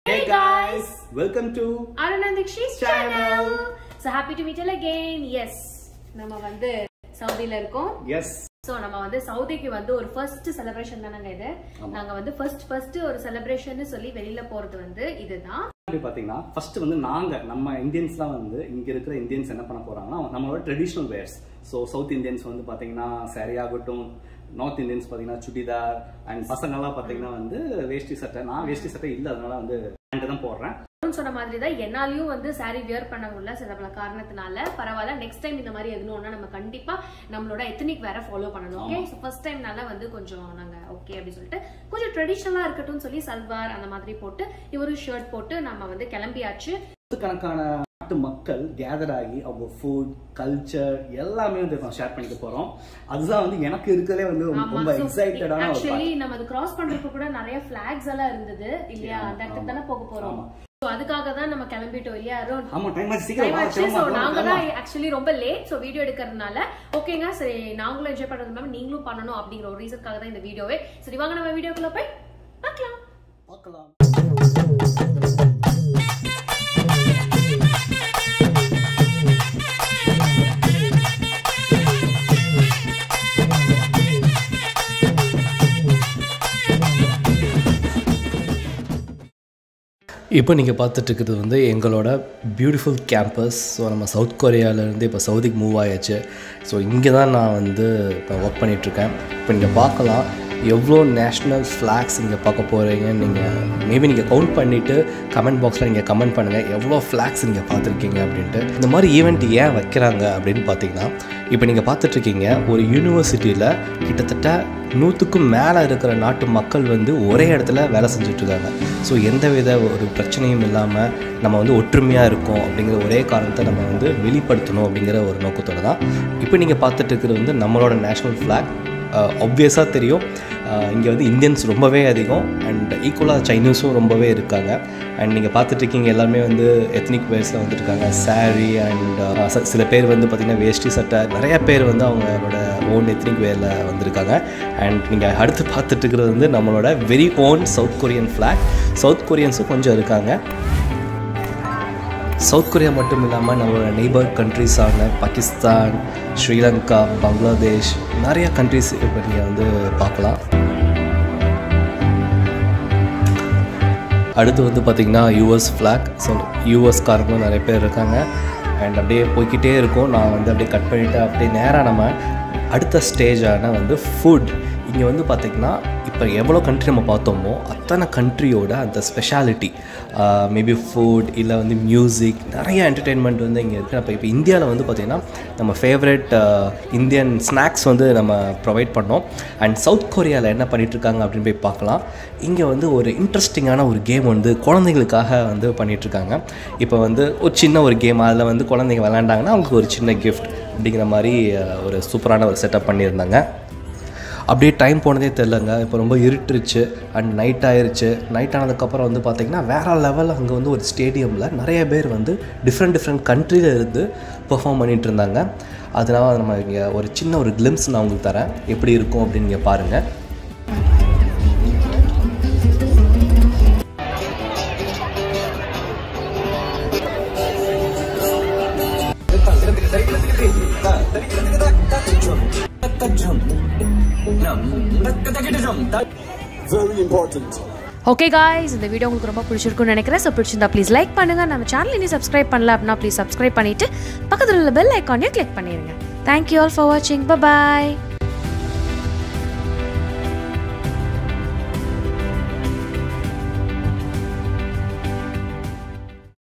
Hey guys, welcome to Arunandiksh's Channel. channel. So happy to meet you again. Yes, நம்ம வந்து சவுதியில இருக்கோம் yes so நம்ம வந்து சவுதிக்கு வந்து ஒரு ஃபர்ஸ்ட் செலிப்ரேஷன் தானங்க இது நாங்க வந்து ஃபர்ஸ்ட் ஃபர்ஸ்ட் ஒரு செலிப்ரேஷன் சொல்லி வெளியில போறது வந்து இதுதான் அப்படி பாத்தீங்கன்னா ஃபர்ஸ்ட் வந்து நாங்க நம்ம இந்தியன்ஸ்லாம் வந்து இங்க இருக்கிற இந்தியன்ஸ் என்ன பண்ண போறாங்கன்னா நம்மளோட traditional wears so south Indians வந்து பாத்தீங்கன்னா saree ஆகட்டும் நார்த் இந்தியன்ஸ் பாத்தீங்கன்னா சுடிதார் அண்ட் பசங்கள்லாம் பாத்தீங்கன்னா வந்து வேஷ்டி சட்டை நான் வேஷ்டி சட்டை இல்லை அதனால வந்து பேண்ட் தான் போடுறேன் அருண் சொன்ன மாதிரி தான் என்னாலயும் வந்து saree வியர் பண்ண முடியல சில பல காரணத்தினால பரவாயில்ல நெக்ஸ்ட் டைம் இந்த மாதிரி எதுனா நம்ம கண்டிப்பா நம்மளோட எத்தனிக் வேற ஃபாலோ பண்ணணும் ஓகே ஸோ ஃபர்ஸ்ட் டைம்னால வந்து கொஞ்சம் நாங்க ஓகே அப்படின்னு சொல்லிட்டு கொஞ்சம் ட்ரெடிஷ்னலா இருக்கட்டும் சொல்லி சல்வார் அந்த மாதிரி போட்டு இவரும் ஷர்ட் போட்டு நம்ம வந்து கிளம்பியாச்சு கணக்கான நாட்டு மக்கள் கேதர் ஆகி அவங்க ஃபுட் கல்ச்சர் எல்லாமே வந்து ஷேர் பண்ணிக்க போறோம் அதுதான் வந்து எனக்கு இருக்கிறதே வந்து ரொம்ப எக்ஸைட்டடான ஒரு part. ஆக்சுவலி நம்ம அது கிராஸ் பண்றதுக்கு கூட நிறைய ஃபிளாக்ஸ் எல்லாம் இருந்தது இல்லையா அந்த இடத்துக்கு தானே போக போறோம் So அதுக்காக தான் நம்ம கிளம்பிட்டோம் இல்லையா அருண் ஆமா டைம் ஆச்சு Time சீக்கிரம் வா, ஆச்சு. கிளம்பலாம், So நாங்க கிளம்பலாம். தான் ஆக்சுவலி ரொம்ப லேட் ஸோ வீடியோ எடுக்கிறதுனால ஓகேங்க சரி நாங்களும் என்ஜாய் பண்றது இல்லாம நீங்களும் பண்ணணும் அப்படிங்கிற ஒரு ரீசனுக்காக தான் இந்த வீடியோவே சரி வாங்க நம்ம வீடியோக்குள்ள போய் பார்க்கலாம் பார்க்கலாம் இப்போ நீங்கள் பார்த்துட்டு இருக்கிறது வந்து எங்களோட பியூட்டிஃபுல் கேம்பஸ் ஸோ நம்ம சவுத் கொரியாவிலேருந்து இப்போ சவுதிக்கு மூவ் ஆயாச்சு ஸோ இங்கே தான் நான் வந்து இப்போ ஒர்க் பண்ணிகிட்ருக்கேன் இப்போ நீங்கள் பார்க்கலாம் எவ்வளோ நேஷ்னல் ஃப்ளாக்ஸ் நீங்கள் பார்க்க போகிறீங்க நீங்கள் மேபி நீங்கள் கவுண்ட் பண்ணிவிட்டு கமெண்ட் பாக்ஸில் நீங்கள் கமெண்ட் பண்ணுங்கள் எவ்வளோ ஃப்ளாக்ஸ் நீங்கள் பார்த்துருக்கீங்க அப்படின்ட்டு இந்த மாதிரி ஈவெண்ட் ஏன் வைக்கிறாங்க அப்படின்னு பார்த்தீங்கன்னா இப்போ நீங்கள் பார்த்துட்ருக்கீங்க ஒரு யூனிவர்சிட்டியில் கிட்டத்தட்ட நூற்றுக்கும் மேலே இருக்கிற நாட்டு மக்கள் வந்து ஒரே இடத்துல வேலை செஞ்சுட்ருக்காங்க ஸோ எந்தவித ஒரு பிரச்சனையும் இல்லாமல் நம்ம வந்து ஒற்றுமையாக இருக்கோம் அப்படிங்கிற ஒரே காரணத்தை நம்ம வந்து வெளிப்படுத்தணும் அப்படிங்கிற ஒரு நோக்கத்தோடு தான் இப்போ நீங்கள் பார்த்துட்டு இருக்கிறது வந்து நம்மளோட நேஷ்னல் ஃப்ளாக் ஆப்வியஸாக தெரியும் இங்கே வந்து இந்தியன்ஸ் ரொம்பவே அதிகம் அண்ட் ஈக்குவலாக சைனீஸும் ரொம்பவே இருக்காங்க அண்ட் நீங்கள் பார்த்துட்ருக்கீங்க எல்லாருமே வந்து எத்னிக் வேர்ஸில் வந்துருக்காங்க saree அண்ட் சில பேர் வந்து பார்த்திங்கன்னா வேஷ்டி சட்டை நிறைய பேர் வந்து அவங்களோட ஓன் எத்னிக் வேரில் வந்திருக்காங்க அண்ட் நீங்கள் அடுத்து பார்த்துட்டு இருக்கிறது வந்து நம்மளோட very own south Korean flag south கொரியன்ஸும் கொஞ்சம் இருக்காங்க சவுத் கொரியா மட்டும் இல்லாமல் நம்மளோட நெய்பர் கண்ட்ரிஸான பாகிஸ்தான் ஸ்ரீலங்கா பங்களாதேஷ் நிறைய கண்ட்ரிஸ் இப்போ நீங்கள் வந்து பார்க்கலாம் அடுத்து வந்து பார்த்திங்கன்னா யூஎஸ் ஃப்ளாக் ஸோ யூஎஸ்காரங்களும் நிறைய பேர் இருக்காங்க அண்ட் அப்படியே போய்க்கிட்டே இருக்கும் நான் வந்து அப்படியே கட் பண்ணிவிட்டு அப்படியே நேராக நம்ம அடுத்த ஸ்டேஜான வந்து ஃபுட் இங்கே வந்து பார்த்திங்கன்னா இப்போ எவ்வளோ கண்ட்ரி நம்ம பார்த்தோமோ அத்தனை கண்ட்ரியோட அந்த ஸ்பெஷாலிட்டி மேபி ஃபுட் இல்லை வந்து மியூசிக் நிறைய என்டர்டெயின்மெண்ட் வந்து இங்கே இருக்குது அப்போ இப்போ இந்தியாவில் வந்து பார்த்திங்கன்னா நம்ம ஃபேவரட் இந்தியன் ஸ்நாக்ஸ் வந்து நம்ம ப்ரொவைட் பண்ணோம் அண்ட் சவுத் கொரியாவில் என்ன பண்ணிகிட்ருக்காங்க அப்படின்னு போய் பார்க்கலாம் இங்கே வந்து ஒரு இன்ட்ரெஸ்டிங்கான ஒரு கேம் வந்து குழந்தைங்களுக்காக வந்து பண்ணிகிட்ருக்காங்க இப்போ வந்து ஒரு சின்ன ஒரு கேம் அதில் வந்து குழந்தைங்க விளாண்டாங்கன்னா அவங்களுக்கு ஒரு சின்ன கிஃப்ட் அப்படிங்கிற மாதிரி அஹ், ஒரு சூப்பரான ஒரு செட்டப் பண்ணியிருந்தாங்க அப்படியே டைம் போனதே தெரிலங்க இப்போ ரொம்ப இருட்டுருச்சு அண்ட் நைட் ஆயிருச்சு நைட் ஆனதுக்கப்புறம் வந்து பார்த்திங்கன்னா வேறு லெவலில் அங்கே வந்து ஒரு ஸ்டேடியமில் நிறைய பேர் வந்து டிஃப்ரெண்ட் டிஃப்ரெண்ட் கண்ட்ரியில் இருந்து பெர்ஃபார்ம் பண்ணிகிட்டு இருந்தாங்க அதனால் நம்ம இங்கே ஒரு சின்ன ஒரு கிளிம்ஸ் நான் உங்களுக்கு தரேன் எப்படி இருக்கும் அப்படின்னு நீங்கள் பாருங்கள் ஓகே காய்ஸ் இந்த வீடியோ உங்களுக்கு ரொம்ப பிடிச்சிருக்கும்னு நினைக்கிறேன் ஸோ பிடிச்சிருந்தா ப்ளீஸ் லைக் பண்ணுங்க நம்ம சேனல் இனி சப்ஸ்கிரைப் பண்ணல அப்படின்னா ப்ளீஸ் சப்ஸ்கிரைப் பண்ணிட்டு பக்கத்தில் உள்ள பெல் ஐக்கானையும் கிளிக் பண்ணிடுங்க தேங்க்யூ ஆல் ஃபார் வாட்சிங் பாய்